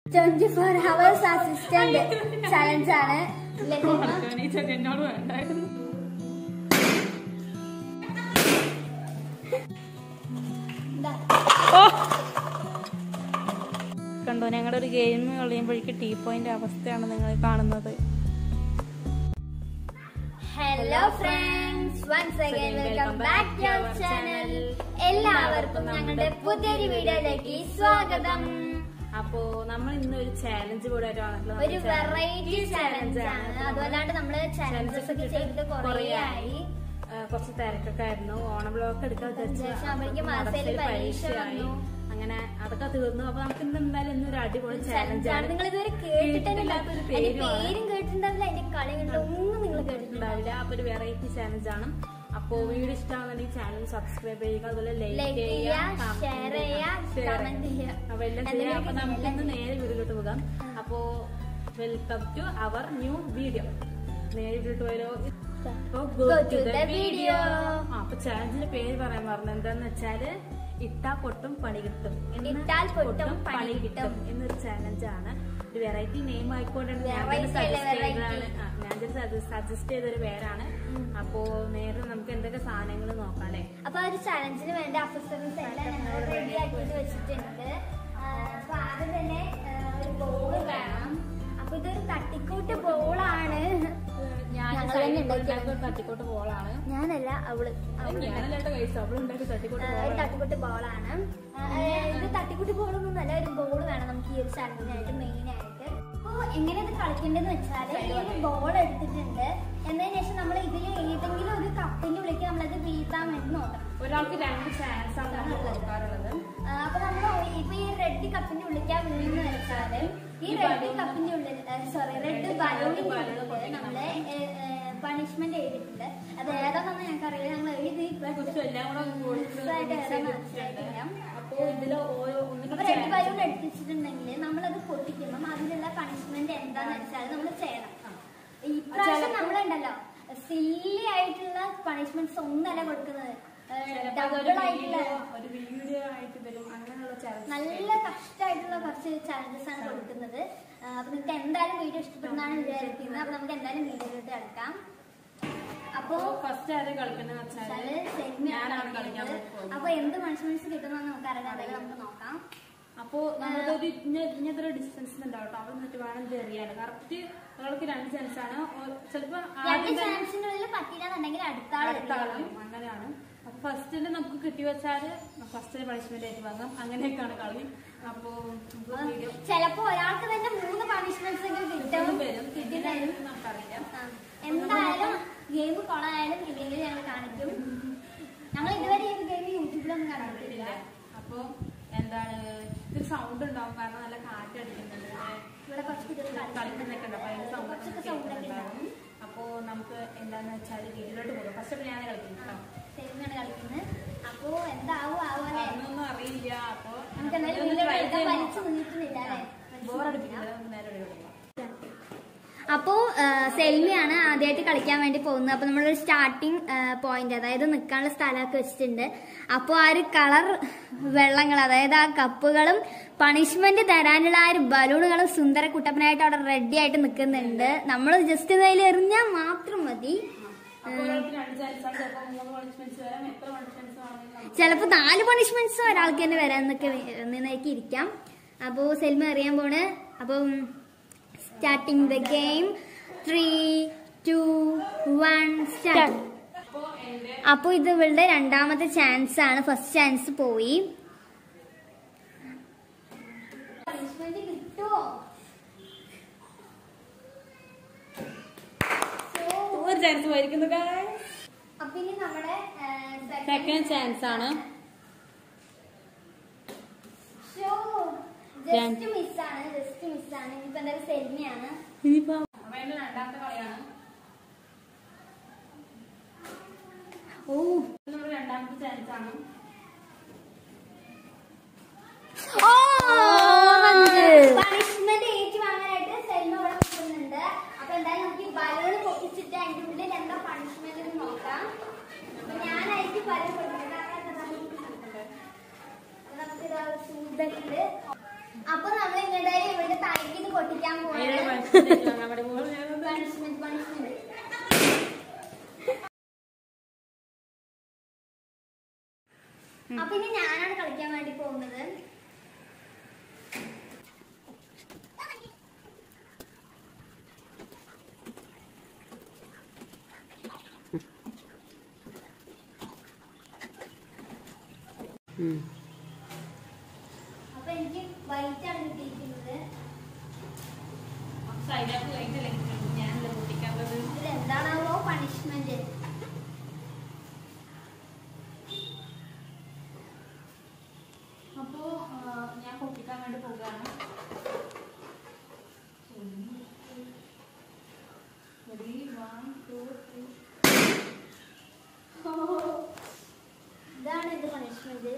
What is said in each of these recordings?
Twenty four hours assistant challenge ആണ് ഇല്ലേ cinema? എണീച്ചൊക്കെ എന്നോട് വേണ്ടായിരുന്നു ഇതാ. കണ്ടോ ഞങ്ങളുടെ ഒരു ഗെയിം കളിയുമ്പോഴേക്ക് ടീ പോയിന്റ് അവസ്ഥയാണ് നിങ്ങൾ കാണുന്നത് hello friends once again welcome back to our channel എല്ലാവർക്കും ഞങ്ങളുടെ പുതിയൊരു വീഡിയോയിലേക്ക് സ്വാഗതം അപ്പോ നമ്മൾ ഇന്ന് ഒരു ചാലഞ്ച് കൂടെ ആയിട്ടാണല്ലോ ഒരു വെറൈറ്റി ചലഞ്ച് ആണ് അതുപോലാണ്ട് നമ്മള് ചലഞ്ചസ് ഒക്കെ ചെയ്തിട്ട് കുറേ ആയി കുറച്ച് തിരക്കൊക്കെ ആയിരുന്നു ഓണം ബ്ലോക്ക് എടുക്കാൻ ശേഷം അപ്പോഴേക്കും മാസയില് പരീക്ഷ വന്നു. അങ്ങനെ അതൊക്കെ തീർന്നു അപ്പൊ നമുക്ക് ഇന്ന് എന്തായാലും ഇന്നൊരു അടിപൊളി ചാലഞ്ച് ചലഞ്ചാണ് ആണ് നിങ്ങൾ ഇതുവരെ കേട്ടിട്ടില്ല കേട്ടിട്ടില്ലാത്തൊരു അതിന്റെ പേരുമാണ്. പേരും കേട്ടിട്ടുണ്ടാവില്ല അതിന്റെ കളി കണ്ടിട്ട് ഒന്നും നിങ്ങൾ കേട്ടിട്ടുണ്ടാവില്ല ഉണ്ടാവില്ല അപ്പൊ ഒരു വെറൈറ്റി ചാലഞ്ച് ആണ് അപ്പോ വീഡിയോ ഇഷ്ടമാണെന്നുണ്ടെങ്കിൽ ചാനൽ സബ്സ്ക്രൈബ് ചെയ്യുക അതുപോലെ ലൈക്ക് ലൈക്ക് ചെയ്യുക ചെയ്യുക ഷെയർ ചെയ്യുക കമന്റ് ചെയ്യുക അപ്പൊ എല്ലാം ചെയ്യാം അപ്പൊ നമുക്ക് ഇന്ന് നേരെ വീഡിയോയിലോട്ട് പോകാം അപ്പോ welcome to our new video നേരെ വീഡിയോട്ട് പോയാലോ അപ്പൊ Go go to to the the video. video. ആ, അപ്പൊ ചാലഞ്ചിന്റെ പേര് പറയാൻ പറഞ്ഞു എന്താന്ന് വെച്ചാല് ഇട്ടാ പൊട്ടും പണി കിട്ടും എന്ന് ഇട്ടാൽ പൊട്ടും പണി കിട്ടും. എന്നൊരു ചാലഞ്ച് ആണ് ഒരു വെറൈറ്റി നെയിം ആയിക്കോട്ടെ ഞാൻ Variety അല്ലേ, സജസ്റ്റ് variety. ചെയ്തതാണ് ആ, ഞാൻ സജസ്റ്റ് ചെയ്തൊരു പേരാണ് അപ്പോ നേരെ നമുക്ക് എന്തൊക്കെ സാധനങ്ങൾ നോക്കാം അല്ലെ അപ്പൊ ആ ഒരു ചലഞ്ചിന് വേണ്ട അക്സസറീസ് എല്ലാം ഞങ്ങൾ റെഡി ആക്കിയിട്ട് വെച്ചിട്ടുണ്ട് ആ, അപ്പൊ ആദ്യം തന്നെ ആ, ഒരു ബോൾ വേണം അപ്പൊ ഇതൊരു തട്ടിക്കൂട്ട് ബോളാണ് ഞാൻ ഞങ്ങൾ സൈഡിൽ തന്നെ പോയി ഉണ്ടാക്കിയത്. ഉണ്ടാക്കിയ ഒരു തട്ടിക്കോട്ട് ബോളാണ് ഞാനല്ല അവള് അവള് ഞാനല്ലാണ്ട് കഴിച്ചു അവളുണ്ടാക്കി തട്ടിക്കോട്ട് ആ, ഒരു ബോളാണ് തട്ടിക്കൂട്ട് ബോളാണ് ഇത് തട്ടിക്കൂട്ട് ബോളൊന്നും അല്ല ഒരു ബോൾ വേണം നമുക്ക് ഈ ഒരു ചലഞ്ചിനായിട്ട് മെയിൻ ആയിട്ട് അപ്പൊ എങ്ങനെ ഇത് കളിക്കേണ്ടതെന്ന് വെച്ചാല് ഈ ഒരു ബോൾ എടുത്തിട്ടുണ്ട് എന്നതിന് ശേഷം നമ്മൾ ഇതിൽ ഏതെങ്കിലും ഒരു കപ്പിന്റെ ഉള്ളിലേക്ക് നമ്മളത് വീഴ്ത്താൻ വേണ്ടി നോക്കണം ഒരാൾക്ക് രണ്ട് ചാൻസ് ആണ് നമ്മൾ കൊടുക്കാറുള്ളത് ആ, അപ്പൊ നമ്മൾ ഇപ്പൊ ഈ റെഡ് കപ്പിന്റെ ഉള്ളിക്കാ വീണെന്ന് വെച്ചാല് ഈ റെഡ് കപ്പിന്റെ ഉള്ളിൽ സോറി റെഡ് ബലൂണിന്റെ ഉള്ളിൽ നമ്മള് പണിഷ്മെന്റ് ചെയ്തിട്ടുണ്ട് അത് ഏതാണെന്ന് ഞങ്ങൾക്ക് അറിയില്ല ഞങ്ങൾ എഴുതി കുറച്ചും എല്ലാം കൂടെ കൊടുത്ത് ആയിട്ട് mix ഏതാന്ന് ചെയ്ത് മനസ്സിലായിട്ടില്ല. അപ്പോ ഇതില് ഓരോ അപ്പൊ ഒന്നിനും റെഡ് ബലൂൺ എടുത്തിട്ടുണ്ടെങ്കിൽ നമ്മളത് പൊട്ടിക്കുമ്പോൾ അതിനുള്ള പണിഷ്മെന്റ് എന്താന്ന് വെച്ചാൽ നമ്മൾ ചെയ്യണം ഇപ്രാവശ്യം നമ്മളുണ്ടല്ലോ സില്ലി ആയിട്ടുള്ള പണിഷ്മെന്റ്സ് ഒന്നല്ല കൊടുക്കുന്നത് ഡബിൾ ആയിട്ടുള്ള ഒരു വീഡിയോ ആയിട്ട് വരും അങ്ങനെയുള്ള ചാൻസ് നല്ല കഷ്ടമായിട്ടുള്ള കുറച്ച് ചാലഞ്ചസ് ആണ് കൊടുക്കുന്നത് ആ, അപ്പൊ നിങ്ങൾക്ക് എന്തായാലും വീഡിയോ ഇഷ്ടപ്പെടുന്നതാണ് വിചാരിക്കുന്നത് അപ്പൊ നമുക്ക് എന്തായാലും വീഡിയോയിലോട്ട് കിടക്കാം അപ്പോ അപ്പോ ഫസ്റ്റ് ആരെ കളിക്കണ്ടെന്ന് വെച്ചാല് വെച്ചാല് സെഗ്മെന്റ് ഞാനാണ് കളിക്കാൻ ആണ് പോകുന്നത്. അപ്പൊ എന്ത് പണിഷ്മെന്റ്സ് കിട്ടുമെന്ന് നമുക്ക് അറിയാം അതായത് നമുക്ക് നോക്കാം അപ്പോ നമ്മളൊരു ഇങ്ങനത്തെ ഡിസ്റ്റൻസ് ഉണ്ടാവും കേട്ടോ അവിടെ നിന്നിട്ട് വേണം ഇത് എറിയാൻ കറക്റ്റ് ഒരാൾക്ക് രണ്ട് ചാൻസ് ആണ് ഒ- ചിലപ്പോ രണ്ട് ആദ്യം തന്നെ ചാൻസിനുള്ളിൽ പറ്റിയില്ലാന്നുണ്ടെങ്കിൽ അടുത്ത ആൾ അടുത്ത ആളും അങ്ങനെയാണ് അപ്പൊ ഫസ്റ്റില് നമുക്ക് കിട്ടി വെച്ചാല് ഫസ്റ്റ് പണിഷ്മെന്റ് ആയിട്ട് വാങ്ങാം അങ്ങനെയൊക്കെയാണ് കളി അപ്പോ നമുക്ക് വീഡിയോ ചിലപ്പോ ഒരാൾക്ക് തന്നെ മൂന്ന് പണിഷ്മെന്റ്സ് എങ്കിലും കിട്ടും വരും കിട്ടിത്തരും നമുക്കറിയാം ആ. എന്തായാലും ഗെയിം കൊളായാലും ഇല്ലെങ്കിൽ ഞങ്ങൾ കാണിക്കും ഞങ്ങൾ ഇതുവരെ ഈ ഗെയിം യൂട്യൂബിലൊന്നും കണ്ടിട്ടില്ല അപ്പൊ എന്താണ് ഇത് സൗണ്ട് ഉണ്ടാവും കാരണം നല്ല കാറ്റടിക്കുന്നുണ്ട് ഇവിടെ കുറച്ച് കുട്ടികൾ കളിക്കും കളിക്കുന്നൊക്കെ ഉണ്ട് അപ്പൊ അതിന്റെ സൗണ്ട് കുറച്ചൊക്കെ sound ഒക്കെ ഉണ്ടാവും. അപ്പോ നമുക്ക് എന്താന്ന് വെച്ചാൽ വീട്ടിലോട്ട് പോകും ഫസ്റ്റ് ഞാൻ കളിക്കുന്നു കേട്ടോ സെയിമാണ് കളിക്കുന്നത് അപ്പോ എന്താവും ആവുമല്ലേ അതൊന്നും അറിയില്ല അപ്പൊ നമുക്ക് എന്തായാലും വീഡിയോ എടുക്കാൻ വലിച്ചു നീട്ടുന്നില്ല അല്ലേ ബോറടിപ്പിക്കില്ല നമുക്ക് നേരെ വീഡിയോ എടുക്കാം അപ്പോ സെൽമിയാണ് ആദ്യമായിട്ട് കളിക്കാൻ വേണ്ടി പോകുന്നത് അപ്പൊ നമ്മളൊരു സ്റ്റാർട്ടിങ് പോയിന്റ് അതായത് നിൽക്കാനുള്ള സ്ഥലമൊക്കെ വെച്ചിട്ടുണ്ട് അപ്പോൾ ആ ഒരു കളർ വെള്ളങ്ങൾ അതായത് ആ കപ്പുകളും പണിഷ്മെന്റ് തരാനുള്ള ആ ഒരു ബലൂണുകളും സുന്ദര കുട്ടപ്പനായിട്ട് അവിടെ റെഡി ആയിട്ട് നിൽക്കുന്നുണ്ട് നമ്മൾ ജസ്റ്റ് അതിൽ എറിഞ്ഞാൽ മാത്രം മതി അപ്പൊ ഒരാൾക്ക് രണ്ട് ചാൻസ് ആണ് ചിലപ്പോ മൂന്ന് പണിഷ്മെന്റ്സ് വരാം എത്ര പണിഷ്മെന്റ്സ് ആണെങ്കിലും നമുക്ക് ചിലപ്പോൾ നാല് പണിഷ്മെന്റ്സ് ഒരാൾക്ക് തന്നെ വരാന്നൊക്കെ നിന്നേക്ക് ഇരിക്കാം അപ്പോൾ സെൽമ അറിയാൻ പോണ് അപ്പം starting the game three two one start അപ്പൊ എന്റെ അപ്പോൾ ഇത് ഇവളുടെ രണ്ടാമത്തെ ചാൻസ് ആണ് ഫസ്റ്റ് ചാൻസ് പോയി ഒരു ചാൻസ് പോയിരിക്കുന്നു അപ്പൊ ഇനി നമ്മുടെ സെക്കൻഡ് ചാൻസ് ആണ് ജസ്റ്റ് മിസ്സാണ് ജസ്റ്റ് മിസ്സാണ് ഇനിയിപ്പോ എന്തായാലും സെൽമിയാണ് ഇനിയിപ്പോ അപ്പൊ എന്റെ രണ്ടാമത്തെ കളിയാണ് ഓ നമ്മുടെ രണ്ടാമത്തെ ചാൻസ് ആണ് പണിഷ്മെന്റ് ഏറ്റു വാങ്ങാനായിട്ട് സെൽമ ഇവിടെ നിൽക്കുന്നുണ്ട് അപ്പൊ എന്തായാലും നമുക്ക് ഈ ബലൂൺ പൊട്ടിച്ചിട്ട് അതിന്റെ ഉള്ളിൽ എന്താ പണിഷ്മെന്റ് എന്ന് നോക്കാം അപ്പൊ ഞാനായിരിക്കും ബലൂൺ പൊട്ടിക്കുന്നത് അപ്പൊ നമുക്കിതാ സൂതലുണ്ട് അപ്പൊ നമ്മൾ ഇങ്ങോട്ട് ഇവരുടെ പൊട്ടിക്കാൻ അതിനുള്ള പോവാണ് punishment ആണ് നമ്മുടെ മോള് ഞാനൊന്ന് പണിഷ്മെന്റ് പണിഷ്മെന്റ് അപ്പൊ ഇനി ഞാനാണ് കളിക്കാൻ വേണ്ടി പോകുന്നത് അപ്പൊ എനിക്ക് വൈറ്റ് ആണ് കിട്ടിയിരിക്കുന്നത് അപ്പൊ അതിനകത്ത് കഴിഞ്ഞില്ലേ ഞാനല്ലേ പൊട്ടിക്കാത്തത് ഇതിൽ എന്താണാവോ പണിഷ്മെന്റ് അപ്പോ ആ, ഞാൻ പൊട്ടിക്കാൻ വേണ്ടി പോകുകയാണ് Ready? One, two, three. ഇതാണ് ഇത് punishment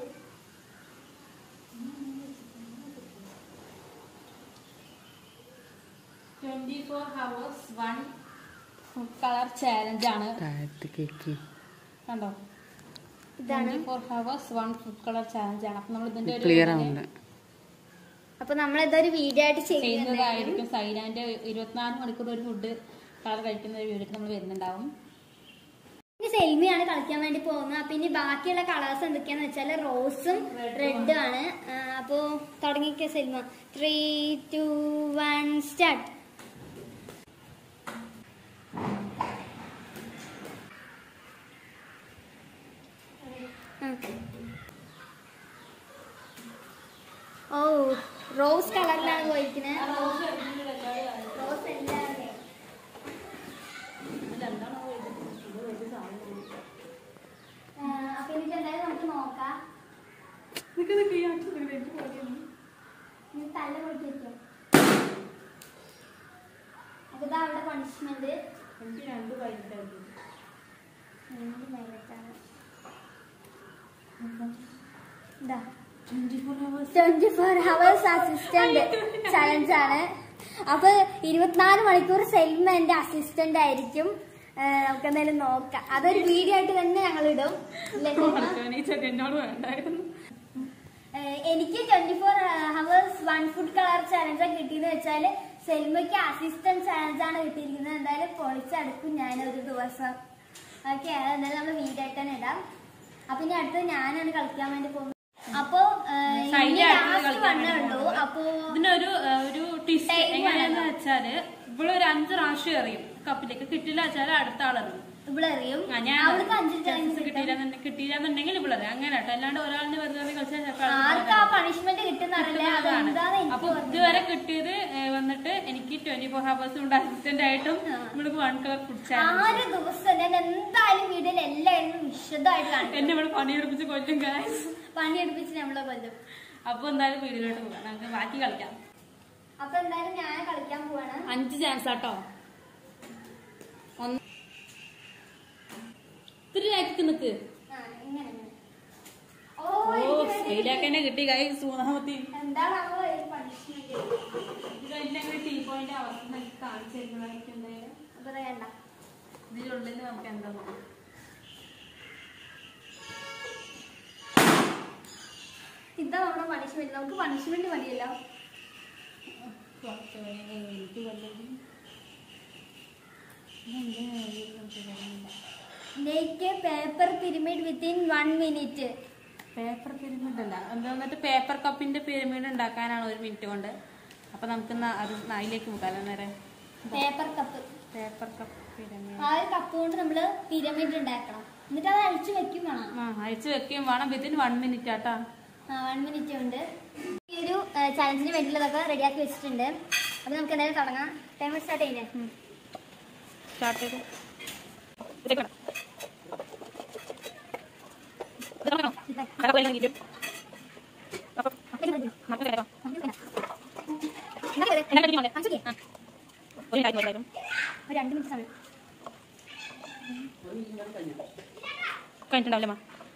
twenty four hours one food colour challenge ആണ് കണ്ടോ ഇതാണ് twenty four hours one food colour challenge ആണ് അപ്പൊ നമ്മൾ ഇതിന്റെ ഒരു ക്ലിയർ ഇതിന് ആവുന്നുണ്ട് അപ്പൊ നമ്മൾ ഇതൊരു വീഡിയോ ആയിട്ട് ചെയ്യുന്നതായിരിക്കും ചെയ്യുന്നതായിരിക്കും സൈലാന്റെ ഇരുപത്തിനാല് മണിക്കൂർ ഒരു ഫുഡ് കളർ കഴിക്കുന്ന ഒരു വീഡിയോ നമ്മൾ വരുന്നുണ്ടാവും ഇനി സെൽമിയാണ് കളിക്കാൻ വേണ്ടി പോകുന്നത് അപ്പൊ ഇനി ബാക്കിയുള്ള കളേഴ്സ് എന്തൊക്കെയാന്ന് വെച്ചാല് റോസും റെഡും ആണ് ആ, അപ്പൊ തുടങ്ങിക്ക Selma three two one start ഓ റോസ് കളറിലാണ് പോയിരിക്കുന്നത് റോസ് എല്ലാം ആ, അപ്പൊ എനിക്ക് എന്തായാലും നമുക്ക് നോക്കാം നീ തല പൊട്ടി വെച്ചോ അപ്പൊ ഇതാ അവിടെ പണിഷ്മെന്റ് എനിക്ക് രണ്ട് വൈകിട്ടായിരുന്നു twenty four hours twenty four hours assistant challenge ആണ് അപ്പൊ ഇരുപത്തിനാല് മണിക്കൂർ സെൽമ എന്റെ അസിസ്റ്റന്റ് ആയിരിക്കും ആ, നമുക്ക് എന്തായാലും നോക്കാം അതൊരു വീഡിയോ ആയിട്ട് തന്നെ ഞങ്ങൾ ഇടും ഇല്ലേ സെൽമ? ഈ ചെക്കനോട് വേണ്ടായിരുന്നു ഏഹ് എനിക്ക് twenty four hours one food colour challenge കിട്ടിയെന്ന് വെച്ചാല് സെൽമയ്ക്ക് അസിസ്റ്റന്റ് ചലഞ്ച് ആണ് കിട്ടിയിരിക്കുന്നത് എന്തായാലും പൊളിച്ചടുക്കും ഞാൻ ഒരു ദിവസം ഓക്കെ എന്തായാലും നമ്മൾ വീഡിയോ ആയിട്ട് തന്നെ ഇടാം അപ്പൊ ഇനി അടുത്തത് ഞാനാണ് കളിക്കാൻ വേണ്ടി പോകുന്നത് അപ്പൊ സൈലി അടുത്തത് ലാസ്റ്റ് കളിക്കാൻ വണ്ണേ വേണ്ടി ഉള്ളൂ അപ്പൊ ഇതിനൊരു ആ, ഒരു ടിസ്റ്റ് Time എങ്ങനെയാന്ന് വേണം. വെച്ചാല് ഇവിടെ ഒരു അഞ്ച് പ്രാവശ്യം എറിയും കപ്പിലേക്ക് കിട്ടില്ല വെച്ചാല് അടുത്ത ആളെറിയും ഇവിടെ അറിയും ആ, ഞാൻ അവൾക്ക് അഞ്ച് ടൈം chances കിട്ടിയില്ലാന്നുണ്ടെ- കിട്ടിയില്ലാന്നുണ്ടെങ്കിൽ ഇവിടെ അറിയാം അങ്ങനെ കേട്ടോ അല്ലാണ്ട് ഒരാളിന് വെറുതെ വെറുതെ കളിച്ചാൽ ചിലപ്പോൾ ആൾക്ക് ആർക്ക് ആ പണിഷ്മെന്റ് കിട്ടുന്ന അറിയില്ല കിട്ടുന്നതാണ്. അതെന്താന്ന് എനിക്ക് അപ്പൊ ഓർമ്മയില്ല. ഇതുവരെ കിട്ടിയത് ഏ, വന്നിട്ട് എനിക്ക് ട്വന്റി ഫോർ ഹവേഴ്സ് കൊണ്ട് അസിസ്റ്റന്റ് ആയിട്ടും ആ. നമ്മൾക്ക് വൺ കളർ ഫുഡ് ആറ് ദിവസം ഞാൻ എന്തായാലും വീഡിയോയിൽ എല്ലാവരും വിശദമായിട്ട് കാണിക്കും എന്നെ ഇവിടെ പണിയെടുപ്പിച്ച് കൊല്ലും ഗായ്സ് പണിയെടുപ്പിച്ച് നമ്മളെ കൊല്ലും അപ്പൊ എന്തായാലും വീഡിയോയിലോട്ട് പോകാം നമുക്ക് ബാക്കി കളിക്കാം അപ്പൊ എന്തായാലും ഞാൻ കളിക്കാൻ പോവാണ് അഞ്ച് ചാൻസ് ആട്ടോ ഒന്ന് ഇത്തിരി ആക്കി നിക്ക് ആ, ഇങ്ങനെ, ഇങ്ങനെ. ഓ, ഓ എനിക്ക് വേണ്ടി ഫെയിലാക്കി തന്നെ കിട്ടി ഗൈസ് മൂന്നാമത്തെ എന്താണാവോ ഈ punishment? ഇത് കഴിഞ്ഞ ടീ പോയിന്റ് അവസ്ഥ എനിക്ക് കാണിച്ചു തരുന്നതായിരിക്കും എന്തായാലും അപ്പൊ ദേ കണ്ട. ഇതിലുള്ളിൽ നമുക്ക് എന്താ നോക്കാം ഇതാ നമ്മുടെ പണിഷ്മെന്റ് നമുക്ക് പണിഷ്മെന്റ് മതിയല്ലോ കുറച്ച് എനിക്ക് വല്ലതും make paper pyramid within one minute paper pyramid അല്ല എന്താ വന്നിട്ട് പേപ്പർ കപ്പിന്റെ പിരമിഡ് ഉണ്ടാക്കാനാണ് ഒരു മിനിറ്റ് കൊണ്ട് അപ്പൊ നമുക്ക് ന- അത് അതിലേക്ക് മുക്കാലോ നേരെ paper cup paper cup pyramid ആ ഒരു കപ്പ് കൊണ്ട് നമ്മള് പിരമിഡ് ഉണ്ടാക്കണം എന്നിട്ട് അത് അഴിച്ചു വെക്കും വേണം ആ അയച്ചു വെക്കുകയും വേണം വിത്തിൻ വൺ മിനിറ്റ് ആട്ടാ വൺ മിനിറ്റ് ഉണ്ട് ഈ ഒരു ചലഞ്ചിന് വേണ്ടിയുള്ളതൊക്കെ റെഡിയാക്കി വെച്ചിട്ടുണ്ട് അപ്പൊ നമുക്ക് എന്തായാലും തുടങ്ങാം ടൈമർ സ്റ്റാർട്ട് ചെയ്യുന്നേ സ്റ്റാർട്ട് ചെയ്തു ഒരു രണ്ട് മിനിറ്റ് സമയം കഴിഞ്ഞിട്ടുണ്ടാവില്ല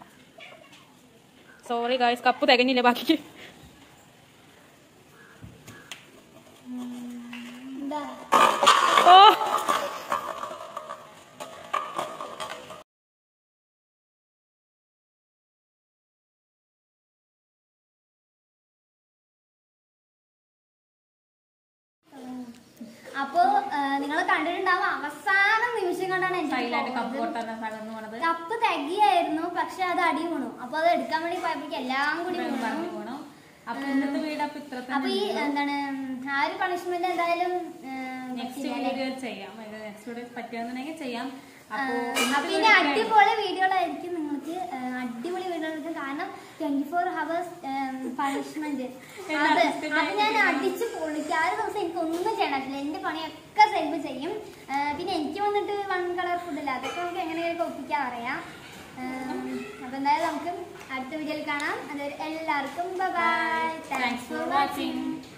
സോറി ഗായ്സ് കപ്പ് തികഞ്ഞില്ല ബാക്കി എന്താ ഓ കണ്ടിട്ടുണ്ടാവും അവസാന നിമിഷം കൊണ്ടാണ് സൈലായിട്ട് കപ്പ് എനിക്ക് കൊട്ടാൻ തകർന്നു പോണത് കപ്പ് തികയായിരുന്നു പക്ഷെ അത് അടി വീണു അപ്പൊ അത് എടുക്കാൻ വേണ്ടി പോയപ്പോഴേക്കും എല്ലാം കൂടി വെള്ളം വീണു പറഞ്ഞു പോണം അപ്പൊ ഇന്നത്തെ വീട് അപ്പൊ ഇത്ര അപ്പൊ ഈ തന്നെ എന്താണ് ആ ഒരു പണിഷ്മെന്റ് എന്തായാലും നെക്സ്റ്റ് പറ്റില്ല അല്ലേ? വീഡിയോ ചെയ്യാം നെക്സ്റ്റ് വീഡിയോ പറ്റുകയാണെന്നുണ്ടെങ്കിൽ ചെയ്യാം അപ്പൊ അപ്പൊ ഇന്നത്തെ ഇനി വീഡിയോ അടിപൊളി വീഡിയോകളായിരിക്കും നിങ്ങൾക്ക് ആ, അടിപൊളി വീഡിയോകളായിരിക്കും കാരണം ട്വന്റി ഫോർ ഹവേഴ്സ് പണിഷ്മെന്റ് അത് അത് ഞാൻ അടിച്ച് പൊളിക്കും ആ ഒരു ദിവസം എനിക്ക് ഒന്നും ചെയ്യണം പറ്റില്ല എന്റെ പണിയൊക്കെ സെൽഫ് ചെയ്യും ആ, പിന്നെ എനിക്ക് വന്നിട്ട് വൺ കളർ ഫുഡില്ല അതൊക്കെ നമുക്ക് എങ്ങനെയൊക്കെ ഒപ്പിക്കാൻ അറിയാം ആ, അപ്പൊ എന്തായാലും നമുക്ക് അടുത്ത വീഡിയോയിൽ കാണാം അതുവരെ എല്ലാവർക്കും ബൈ താങ്ക്സ് ഫോർ വാച്ചിങ്